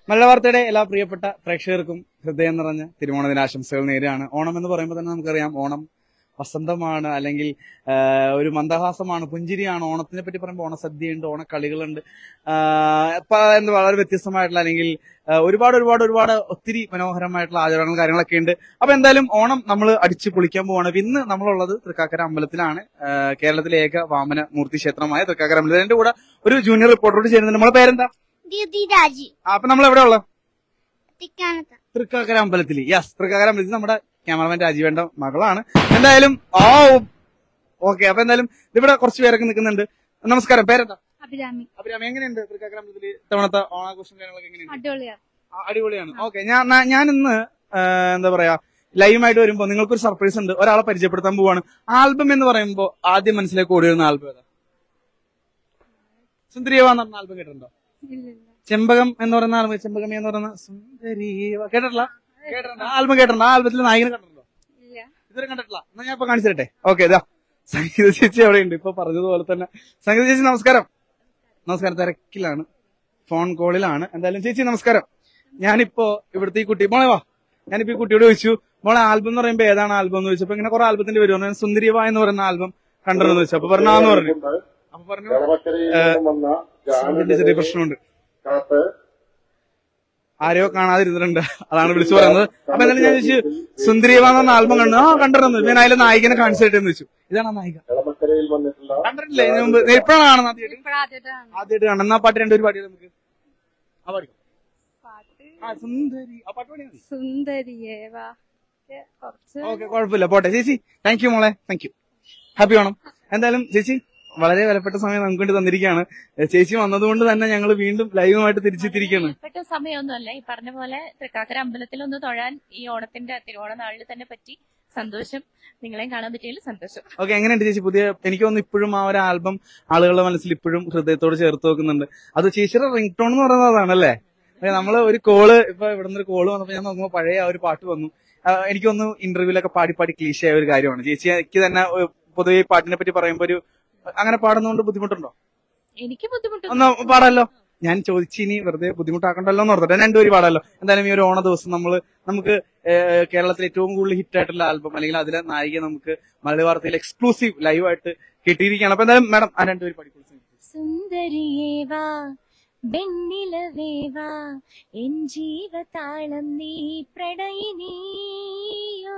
മലയാള വാർത്തയുടെ എല്ലാ പ്രിയപ്പെട്ട പ്രേക്ഷകർക്കും ഹൃദയം നിറഞ്ഞ തിരുവോണ ദിനാശംസകൾ നേരെയാണ് ഓണം എന്ന് പറയുമ്പോൾ തന്നെ നമുക്കറിയാം ഓണം വസന്തമാണ് അല്ലെങ്കിൽ ആ, ഒരു മന്ദഹാസമാണ് പുഞ്ചിരിയാണ് ഓണത്തിനെ പറ്റി പറയുമ്പോൾ ഓണസദ്യയുണ്ട് ഓണക്കളികളുണ്ട് ആ, ഇപ്പൊ എന്താ വളരെ വ്യത്യസ്തമായിട്ടുള്ള അല്ലെങ്കിൽ ആ, ഒരുപാട് ഒരുപാട് ഒരുപാട് ഒത്തിരി മനോഹരമായിട്ടുള്ള ആചാരങ്ങളും കാര്യങ്ങളൊക്കെ ഉണ്ട് അപ്പൊ എന്തായാലും ഓണം നമ്മൾ അടിച്ചു പൊളിക്കാൻ പോവാണ് അപ്പൊ ഇന്ന് നമ്മളുള്ളത് തൃക്കാക്കര അമ്പലത്തിലാണ് ആ, കേരളത്തിലെ ഏക വാമന മൂർത്തി ക്ഷേത്രമായ തൃക്കാക്കര അമ്പലത്തിൽ എന്റെ കൂടെ ഒരു ജൂനിയർ റിപ്പോർട്ടറോട് ചേരുന്നുണ്ട് നമ്മളെ പേരെന്താ ദ്യുതി രാജി ആ, അപ്പൊ നമ്മൾ എവിടെ ഉള്ളത് തിക്കാനത്ത് തൃക്കാക്കര അമ്പലത്തിൽ യെസ് തൃക്കാക്കര അമ്പലത്തിൽ നമ്മുടെ ക്യാമറമാൻ രാജീവേണ്ട മകളാണ് എന്തായാലും ആ ഓക്കെ അപ്പൊ എന്തായാലും ഇവിടെ കുറച്ച് പേരൊക്കെ നിൽക്കുന്നുണ്ട് നമസ്കാരം പേരെന്താ അഭിരാമി അഭിരാമി എങ്ങനെയുണ്ട് തൃക്കാക്കര അമ്പലത്തിൽ ഇത്തവണത്തെ ഓണാഘോഷം കാര്യങ്ങളൊക്കെ എങ്ങനെയുണ്ട് അടിപൊളിയാണ് ആ, അടിപൊളിയാണ് ഓക്കെ ഞാൻ ഞാൻ- ഞാൻ ഇന്ന് ആ, എന്താ പറയാ ലൈവുമായിട്ട് വരുമ്പോ നിങ്ങൾക്കൊരു സർപ്രൈസ് ഉണ്ട് ഒരാളെ പരിചയപ്പെടുത്താൻ പോവാണ് ആൽബം എന്ന് പറയുമ്പോ ആദ്യം മനസ്സിലേക്ക് ഓടി വരുന്ന ആൽബം ഏതാ സുന്ദരിയവ എന്ന് പറഞ്ഞ ആൽബം കേട്ടിട്ടുണ്ടോ ചെമ്പകം എന്ന് പറയുന്ന ആൽബം ചെമ്പകമേ എന്ന് പറയുന്ന സുന്ദരീവ കേട്ടിട്ടില്ല കേട്ടിട്ടുണ്ടോ ആൽബം കേട്ടിട്ടുണ്ടോ ആ ആൽബത്തിൽ നായകനെ കണ്ടിട്ടുണ്ടോ ഇതുവരെ കണ്ടിട്ടില്ല എന്നാ ഞാൻ ഇപ്പൊ കാണിച്ചു തരട്ടെ ഓക്കെ ഇതാ സംഗീത ചേച്ചി അവിടെ ഉണ്ട് ഇപ്പൊ പറഞ്ഞതുപോലെ തന്നെ സംഗീത ചേച്ചി നമസ്കാരം നമസ്കാരം തിരക്കിലാണ് ഫോൺ കോളിലാണ് എന്തായാലും ചേച്ചി നമസ്കാരം ഞാനിപ്പോ ഇവിടുത്തെ ഈ കുട്ടി മോളെ വാ ഞാനിപ്പോ ഈ കുട്ടിയോട് ചോദിച്ചു മോളെ ആൽബം എന്ന് പറയുമ്പോ ഏതാണ് ആൽബം എന്ന് ചോദിച്ചപ്പോ ഇങ്ങനെ കുറെ ആൽബത്തിന്റെ പേര് പറഞ്ഞു സുന്ദരിവ എന്ന് പറയുന്ന ആൽബം കണ്ടിരുന്നു ചോദിച്ചു അപ്പൊ പറഞ്ഞാന്ന് പറഞ്ഞു അപ്പൊ പറഞ്ഞു സൗണ്ടിന്റെ ചെറിയ പ്രശ്നമുണ്ട് ആരെയോ കാണാതിരുന്നിട്ടുണ്ട് അതാണ് വിളിച്ചു പറയുന്നത് അപ്പൊ എന്തായാലും ഞാൻ ചോദിച്ചു സുന്ദരിയവ എന്ന് പറഞ്ഞ ആൽബം കണ്ടു ആ കണ്ടിരുന്നു ഞാൻ അതിലെ നായികനെ കാണിച്ചു തരട്ടെ എന്ന് ചോദിച്ചു ഇതാണ് ആ നായിക കണ്ടിട്ടില്ലേ ഇതിനു മുമ്പ് എപ്പോഴാണ് കാണുന്നത് ആദ്യമായിട്ട് ആദ്യമായിട്ട് കാണുന്ന എന്നാ പാട്ട് രണ്ടുപേരും പാടിയത് നമുക്ക് ആ പാടി ആ സുന്ദരി ആ പാട്ട് പാടിയാ മതി സുന്ദരിയേവാ കുറച്ച് ഓക്കെ കുഴപ്പമില്ല പോട്ടെ ചേച്ചി താങ്ക് യു മോളെ താങ്ക് യു ഹാപ്പി ഓണം എന്തായാലും ചേച്ചി വളരെ വിലപ്പെട്ട സമയം നമുക്ക് വേണ്ടി തന്നിരിക്കുകയാണ് ഏ, ചേച്ചി വന്നതുകൊണ്ട് തന്നെ ഞങ്ങൾ വീണ്ടും ലൈവുമായിട്ട് തിരിച്ചെത്തിയിരിക്കുകയാണ് പെട്ട സമയമൊന്നുമല്ല ഈ പറഞ്ഞ പോലെ തൃക്കാക്കര അമ്പലത്തിൽ ഒന്ന് തൊഴാൻ ഈ ഓണത്തിന്റെ തിരുവോണ നാളിൽ തന്നെ പറ്റി സന്തോഷം നിങ്ങളെയും കാണാൻ പറ്റിയതിൽ സന്തോഷം ഓക്കെ എങ്ങനെയുണ്ട് ചേച്ചി പുതിയ എനിക്ക് തോന്നുന്നു ഇപ്പോഴും ആ ഒരു ആൽബം ആളുകളുടെ മനസ്സിൽ ഇപ്പോഴും ഹൃദയത്തോട് ചേർത്ത് വെക്കുന്നുണ്ട് അത് ചേച്ചിയുടെ റിംഗ് ടോൺ എന്ന് പറയുന്നത് അതാണല്ലേ അതെ, നമ്മള് ഒരു കോള് ഇപ്പൊ ഇവിടെ നിന്ന് ഒരു കോള് വന്നപ്പോ ഞാൻ നോക്കുമ്പോൾ പഴയ ആ ഒരു പാട്ട് വന്നു ആ, എനിക്കൊന്ന് ഇന്റർവ്യൂലൊക്കെ പാടി പാടി ക്ലീശയായ ഒരു കാര്യമാണ് ചേച്ചി എനിക്ക് തന്നെ ഏഹ്, പൊതുവെ ഈ പാട്ടിനെ പറ്റി പറയുമ്പോ ഒരു അങ്ങനെ പാടുന്നതുകൊണ്ട് ബുദ്ധിമുട്ടുണ്ടോ എനിക്ക് ബുദ്ധിമുട്ട് ഒന്ന് പാടാലോ ഞാൻ ചോദിച്ചു ഇനി വെറുതെ ബുദ്ധിമുട്ടാക്കണ്ടല്ലോ എന്ന് ഓർത്തിട്ട് രണ്ടുപേരും പാടാലോ എന്തായാലും ഈ ഒരു ഓണ ദിവസം നമ്മൾ നമുക്ക് ഏഹ്, കേരളത്തിൽ ഏറ്റവും കൂടുതൽ ഹിറ്റ് ആയിട്ടുള്ള ആൽബം അല്ലെങ്കിൽ അതിലെ നായിക നമുക്ക് മലയാള വാർത്തയിൽ എക്സ്ക്ലൂസീവ് ലൈവായിട്ട് കിട്ടിയിരിക്കുകയാണ് അപ്പൊ എന്തായാലും മാഡം ആ രണ്ടുപേരും പഠിക്കും സുന്ദരിയേവാ വെണ്ണിലവേവാ എൻ ജീവതാളം നീ പ്രണയിനിയോ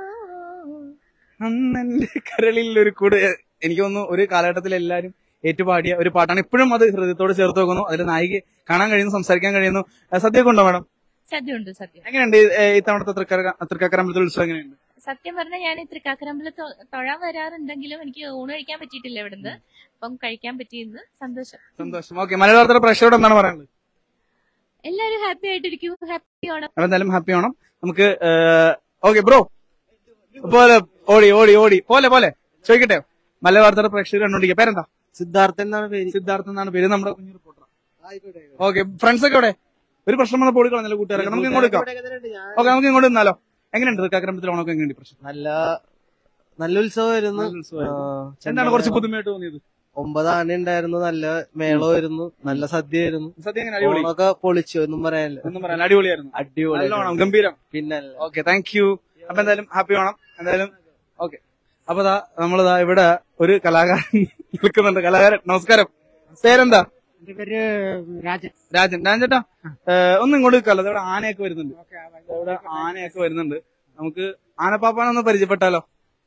അന്നെന്റെ കരളിൽ ഒരു കൂട് എനിക്ക് തോന്നുന്നു ഒരു കാലഘട്ടത്തിൽ എല്ലാവരും ഏറ്റുപാടിയ ഒരു പാട്ടാണ് ഇപ്പോഴും അത് ഹൃദയത്തോട് ചേർത്ത് വെക്കുന്നു അതിൽ നായിക കാണാൻ കഴിയുന്നു സംസാരിക്കാൻ കഴിയുന്നു ഏഹ്, സദ്യയൊക്കെ ഉണ്ടോ മാഡം സദ്യ ഉണ്ട് സദ്യ എങ്ങനെയുണ്ട് ഈ- ഏഹ്, ഇത്തവണത്തെ തൃക്കര തൃക്കാക്കരമ്പലത്തിൽ ഉത്സവം എങ്ങനെയുണ്ട് സത്യം പറഞ്ഞാൽ ഞാൻ ഈ തൃക്കാക്കരമ്പലം തൊഴാൻ വരാറുണ്ടെങ്കിലും എനിക്ക് ഊണ് കഴിക്കാൻ പറ്റിയിട്ടില്ല ഇവിടുന്ന് അപ്പം കഴിക്കാൻ പറ്റിയെന്ന് സന്തോഷം സന്തോഷം ഓക്കെ മലയാള വാർത്തയുടെ പ്രേക്ഷകരോട് എന്താണ് പറയാനുള്ളത് എല്ലാവരും ഹാപ്പി ആയിട്ടിരിക്കും ഹാപ്പി ഓണം അപ്പൊ എന്തായാലും ഹാപ്പി ആവണം നമുക്ക് ഓക്കെ ബ്രോ പോലെ ഓടി ഓടി ഓടി പോലെ പോലെ ചോദിക്കട്ടെ മലയാള വാർത്തയുടെ പ്രേക്ഷകർ കണ്ടോണ്ടിരിക്കുക പേരെന്താ സിദ്ധാർത്ഥൻ എന്നാണ് പേര് സിദ്ധാർത്ഥ എന്നാണ് പേര് നമ്മുടെ കുഞ്ഞു റിപ്പോർട്ടർ ഓക്കെ ഫ്രണ്ട്സ് ഒക്കെ ഇവിടെ ഒരു പ്രശ്നം വന്ന പൊടി കളഞ്ഞല്ലോ കൂട്ടുകാരൊക്കെ നമുക്ക് ഇങ്ങോട്ട് നിൽക്കാം ഓക്കെ നമുക്ക് ഇങ്ങോട്ട് നിന്നാലോ എങ്ങനെയുണ്ട് തൃക്കാക്കരമ്പലത്തിൽ ഓണമൊക്കെ എങ്ങനെയുണ്ട് പ്രശ്നം നല്ല നല്ല ഉത്സവമായിരുന്നു നല്ല ഉത്സവമായിരുന്നു. ആ, എന്താണ് കുറച്ച് പുതുമയായിട്ട് തോന്നിയത് ഒമ്പത് ആന ഉണ്ടായിരുന്നു നല്ല മേളമായിരുന്നു നല്ല സദ്യയായിരുന്നു സത്യം എങ്ങനെ അടിപൊളി ഓണൊക്കെ പൊളിച്ചു ഒന്നും പറയാനില്ല ഒന്നും പറയാൻ അടിപൊളിയായിരുന്നു അടിപൊളി നല്ല ഓണം ഗംഭീരം പിന്നല്ല ഓക്കെ താങ്ക് യു അപ്പൊ എന്തായാലും ഹാപ്പി ഓണം എന്തായാലും ഓക്കെ അപ്പൊ ദാ നമ്മളിതാ ഇവിടെ ഒരു കലാകാരൻ നിൽക്കുന്നുണ്ട് കലാകാരൻ നമസ്കാരം പേരെന്താ എന്റെ പേര് രാജൻ രാജൻ രാജൻ ചേട്ടാ ഏഹ്, ഒന്ന് ഇങ്ങോട്ട് നിൽക്കാലോ ഇവിടെ ആനയൊക്കെ വരുന്നുണ്ട് ഇവിടെ ആനയൊക്കെ വരുന്നുണ്ട് നമുക്ക് ആനപ്പാപ്പാനെ ഒന്ന് പരിചയപ്പെട്ടാലോ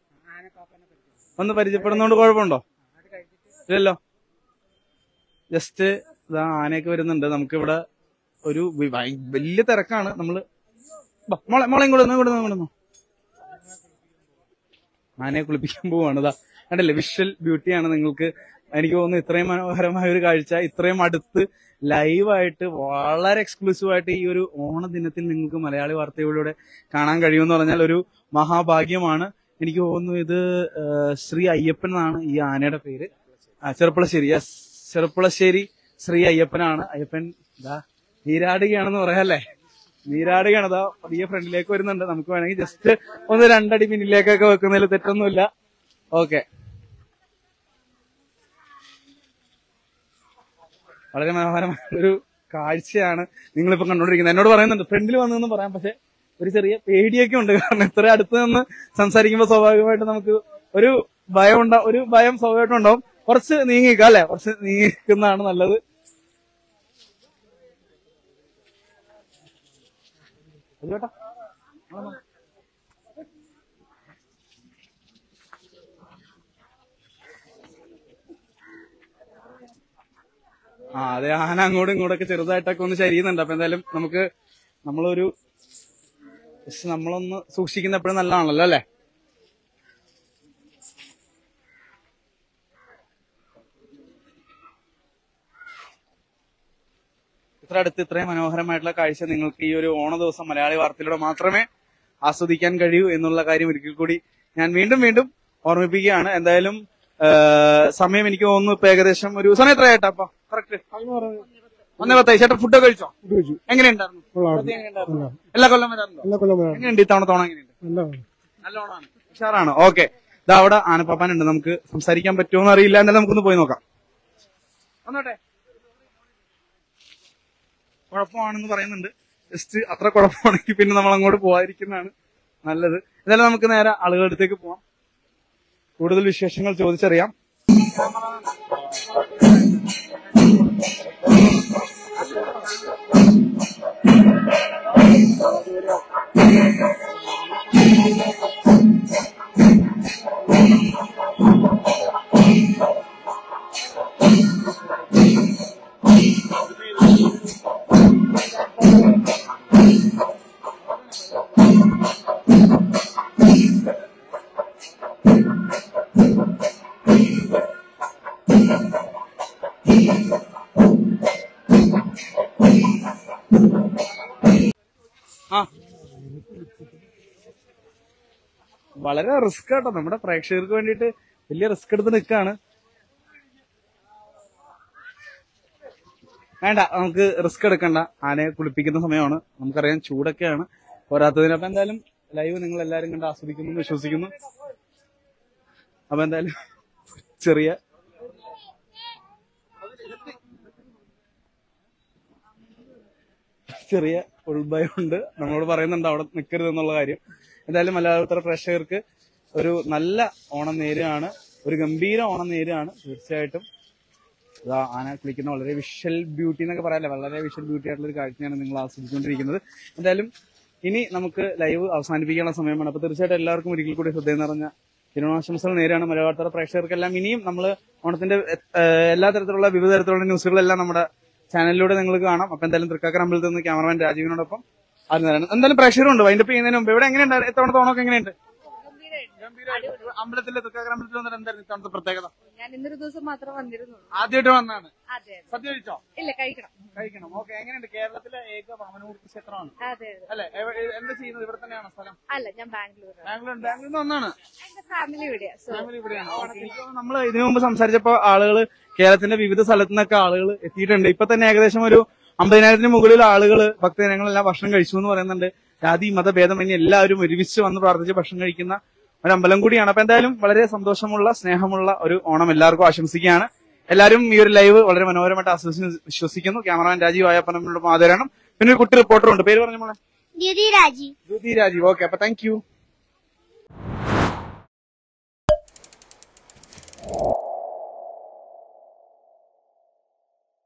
ഒന്ന് പരിചയപ്പെടുന്നോണ്ട് കുഴപ്പമുണ്ടോ ഇല്ലല്ലോ ജസ്റ്റ് ഇതാ ആനയൊക്കെ വരുന്നുണ്ട് നമുക്ക് ഇവിടെ ഒരു വി- ഭയ- വലിയ തിരക്കാണ് നമ്മള് ബാ, മോളെ മോളെ ഇങ്ങോട്ട് വന്നോ, ഇങ്ങോട്ട് വന്നോ, ഇങ്ങോട്ട് വന്നോ. ആനയെ കുളിപ്പിക്കാൻ പോവാണ് ഇതാ കണ്ടല്ലേ വിഷ്വൽ ബ്യൂട്ടിയാണ് നിങ്ങൾക്ക് എനിക്ക് തോന്നുന്നു ഇത്രയും മനോഹരമായ ഒരു കാഴ്ച ഇത്രയും അടുത്ത് ലൈവായിട്ട് വളരെ എക്സ്ക്ലൂസീവ് ആയിട്ട് ഈ ഒരു ഓണ ദിനത്തിൽ നിങ്ങൾക്ക് മലയാളി വാർത്തകളിലൂടെ കാണാൻ കഴിയുമെന്ന് പറഞ്ഞാൽ ഒരു മഹാഭാഗ്യമാണ് എനിക്ക് തോന്നുന്നു ഇത് ആ, ശ്രീ അയ്യപ്പൻ എന്നാണ് ഈ ആനയുടെ പേര് ആ, ചെറുപ്പളശ്ശേരി യെസ് ചെറുപ്പളശ്ശേരി ശ്രീ അയ്യപ്പനാണ് അയ്യപ്പൻ ഇതാ നീരാടുകയാണെന്ന് പറയാല്ലേ നീരാടുകയാണ് ഇതാ പതിയെ ഫ്രണ്ടിലേക്ക് വരുന്നുണ്ട് നമുക്ക് വേണമെങ്കിൽ ജസ്റ്റ് ഒന്ന് രണ്ടടി പിന്നിലേക്കൊക്കെ വെക്കുന്നതിൽ തെറ്റൊന്നുമില്ല ഓക്കെ വളരെ മനോഹരമായ ഒരു കാഴ്ചയാണ് നിങ്ങളിപ്പോ കണ്ടോണ്ടിരിക്കുന്നത് എന്നോട് പറയുന്നുണ്ട് ഫ്രണ്ടിൽ വന്നെന്ന് പറയാം പക്ഷെ ഒരു ചെറിയ പേടിയൊക്കെ ഉണ്ട് കാരണം ഇത്ര അടുത്ത് നിന്ന് സംസാരിക്കുമ്പോൾ സ്വാഭാവികമായിട്ട് നമുക്ക് ഒരു ഭയം ഉണ്ടാ ഒരു ഭയം സ്വാഭാവികമായിട്ടും ഉണ്ടാവും കുറച്ച് നീങ്ങിക്കുക അല്ലെ കുറച്ച് നീങ്ങിക്കുന്നതാണ് നല്ലത് അത് കേട്ടോ ആ അതെ ആന അങ്ങോട്ടും ഇങ്ങോട്ടൊക്കെ ചെറുതായിട്ടൊക്കെ ഒന്ന് ചരിയുന്നുണ്ട് അപ്പൊ എന്തായാലും നമുക്ക് നമ്മളൊരു just നമ്മളൊന്ന് സൂക്ഷിക്കുന്ന എപ്പോഴും നല്ലതാണല്ലോ അല്ലെ ഇത്ര അടുത്ത് ഇത്രയും മനോഹരമായിട്ടുള്ള കാഴ്ച നിങ്ങൾക്ക് ഈ ഒരു ഓണ ദിവസം മലയാളി വാർത്തയിലൂടെ മാത്രമേ ആസ്വദിക്കാൻ കഴിയൂ എന്നുള്ള കാര്യം ഒരിക്കൽ കൂടി ഞാൻ വീണ്ടും വീണ്ടും ഓർമ്മിപ്പിക്കുകയാണ് എന്തായാലും ആ, സമയം എനിക്ക് തോന്നുന്നു ഇപ്പൊ ഏകദേശം ഒരു സമയം എത്രയായിട്ടാ അപ്പൊ കറക്റ്റ് ഒന്നേ പത്തായി ചേട്ടൻ ഫുഡൊക്കെ കഴിച്ചോ എങ്ങനെയുണ്ടായിരുന്നു സദ്യ എങ്ങനെയുണ്ടായിരുന്നു? എല്ലാ കൊല്ലം വരാറുണ്ടോ എങ്ങനെയുണ്ട് ഇത്തവണ തോണം എങ്ങനെയുണ്ട് നല്ല ഓണമാണ് ഉഷാറാണ് ഓക്കെ ഇതാ അവിടെ ആനപ്പാപ്പാനുണ്ട് നമുക്ക് സംസാരിക്കാൻ പറ്റുമോ അറിയില്ല എന്നാലും നമുക്കൊന്ന് പോയി നോക്കാം വന്നോട്ടെ കുഴപ്പമാണെന്ന് പറയുന്നുണ്ട് ജസ്റ്റ് അത്ര കുഴപ്പമാണെങ്കിൽ പിന്നെ നമ്മൾ അങ്ങോട്ട് പോകാതിരിക്കുന്നതാണ് നല്ലത് എന്തായാലും നമുക്ക് നേരെ ആളുകളുടെ അടുത്തേക്ക് പോവാം കൂടുതൽ വിശേഷങ്ങൾ ചോദിച്ചറിയാം ആ വളരെ റിസ്ക് ആട്ടോ നമ്മുടെ പ്രേക്ഷകർക്ക് വേണ്ടിയിട്ട് വലിയ റിസ്ക് എടുത്ത് നിൽക്കാണ് വേണ്ട നമുക്ക് റിസ്ക് എടുക്കണ്ട ആനയെ കുളിപ്പിക്കുന്ന സമയമാണ് നമുക്കറിയാം ചൂടൊക്കെയാണ് പോരാത്തതിന് അപ്പൊ എന്തായാലും ലൈവ് നിങ്ങൾ എല്ലാരും കണ്ട് ആസ്വദിക്കുന്നു എന്ന് വിശ്വസിക്കുന്നു അപ്പൊ എന്തായാലും ചെറിയ ചെറിയ ഉൾഭയമുണ്ട് നമ്മളോട് പറയുന്നുണ്ട് അവിടെ നിൽക്കരുത് എന്നുള്ള കാര്യം എന്തായാലും മലയാളത്തര പ്രേക്ഷകർക്ക് ഒരു നല്ല ഓണം നേരുകയാണ് ഒരു ഗംഭീര ഓണം നേരുകയാണ് തീർച്ചയായിട്ടും ഇതാ ആന കുളിക്കുന്ന വളരെ വിഷ്വൽ ബ്യൂട്ടി എന്നൊക്കെ പറയാല്ലേ വളരെ വിഷ്വൽ ബ്യൂട്ടി ആയിട്ടുള്ള ഒരു കാഴ്ചയാണ് നിങ്ങൾ ആസ്വദിച്ചുകൊണ്ടിരിക്കുന്നത് എന്തായാലും ഇനി നമുക്ക് ലൈവ് അവസാനിപ്പിക്കാനുള്ള സമയമാണ് അപ്പൊ തീർച്ചയായിട്ടും എല്ലാവർക്കും ഒരിക്കൽ കൂടി ഹൃദയം നിറഞ്ഞ തിരുവോണാശംസകൾ നേരെയാണ് മലയാളത്തര പ്രേക്ഷകർക്കെല്ലാം ഇനിയും നമ്മൾ ഓണത്തിന്റെ ഏഹ്, എല്ലാ തരത്തിലുള്ള വിവിധ തരത്തിലുള്ള ന്യൂസുകളെല്ലാം നമ്മുടെ ചാനലിലൂടെ നിങ്ങൾക്ക് കാണാം അപ്പൊ എന്തായാലും തൃക്കാക്കര അമ്പലത്തിൽ നിന്ന് ക്യാമറമാൻ രാജീവിനോടൊപ്പം അത് നേരാണ് എന്തായാലും പ്രേക്ഷകരുണ്ട് വൈൻഡപ്പ് ചെയ്യുന്നതിന് മുമ്പ് ഇവിടെ എങ്ങനെയുണ്ട് എത്തവണ തോണൊക്കെ എങ്ങനെയുണ്ട് ഗംഭീരമായിട്ട്. അമ്പലത്തിലെ തൃക്കാക്കര അമ്പലത്തിൽ വന്നിട്ട് എന്തായിരുന്നു ഇത്തവണത്തെ പ്രത്യേകത ഞാൻ ഇന്നൊരു ദിവസം മാത്രം വന്നിരുന്നുള്ളൂ ആദ്യമായിട്ട് വന്നാണ് അതെ അതെ സദ്യ കഴിച്ചോ ഇല്ല കഴിക്കണം കഴിക്കണം ഓക്കെ എങ്ങനെയുണ്ട് കേരളത്തിലെ ഏക വാമനമൂർത്തി ക്ഷേത്രമാണ് അതെ അതെ അല്ലെ എവ- എ- എന്താ ചെയ്യുന്നത് ഇവിടെ തന്നെയാണോ സ്ഥലം അല്ല ഞാൻ ബാംഗ്ലൂർ ബാംഗ്ലൂർ ബാംഗ്ലൂരിൽ നിന്ന് വന്നാണ് എന്റെ ഫാമിലി ഇവിടെയാ സോ ഫാമിലി ഇവിടെയാണ് നമ്മൾ ഇതിനു മുമ്പ് സംസാരിച്ചപ്പോ ആളുകൾ കേരളത്തിന്റെ വിവിധ സ്ഥലത്തു നിന്നൊക്കെ ആളുകൾ എത്തിയിട്ടുണ്ട് ഇപ്പൊ തന്നെ ഏകദേശം ഒരു അമ്പതിനായിരത്തിന് മുകളിൽ ആളുകൾ ഭക്തജനങ്ങളെല്ലാം ഭക്ഷണം കഴിച്ചു എന്ന് പറയുന്നുണ്ട് ജാതി മതഭേദമന്യേ എല്ലാവരും ഒരുമിച്ച് വന്ന് പ്രാർത്ഥിച്ച് ഭക്ഷണം കഴിക്കുന്ന ഒരു അമ്പലം കൂടിയാണ് അപ്പൊ എന്തായാലും വളരെ സന്തോഷമുള്ള സ്നേഹമുള്ള ഒരു ഓണം എല്ലാവർക്കും ആശംസിക്കുകയാണ് എല്ലാവരും ഈ ഒരു ലൈവ് വളരെ മനോഹരമായിട്ട് ആസ്വദിച്ച് വിശ്വസിക്കുന്നു ക്യാമറമാൻ രാജീവ് ആയപ്പനോട് മാതരാണ് പിന്നെ ഒരു കുട്ടി റിപ്പോർട്ടർ ഉണ്ട് പേര് പറഞ്ഞ മോളെ ദീദി രാജി ജ്യോതി രാജീവ് ഓക്കെ അപ്പൊ താങ്ക് യു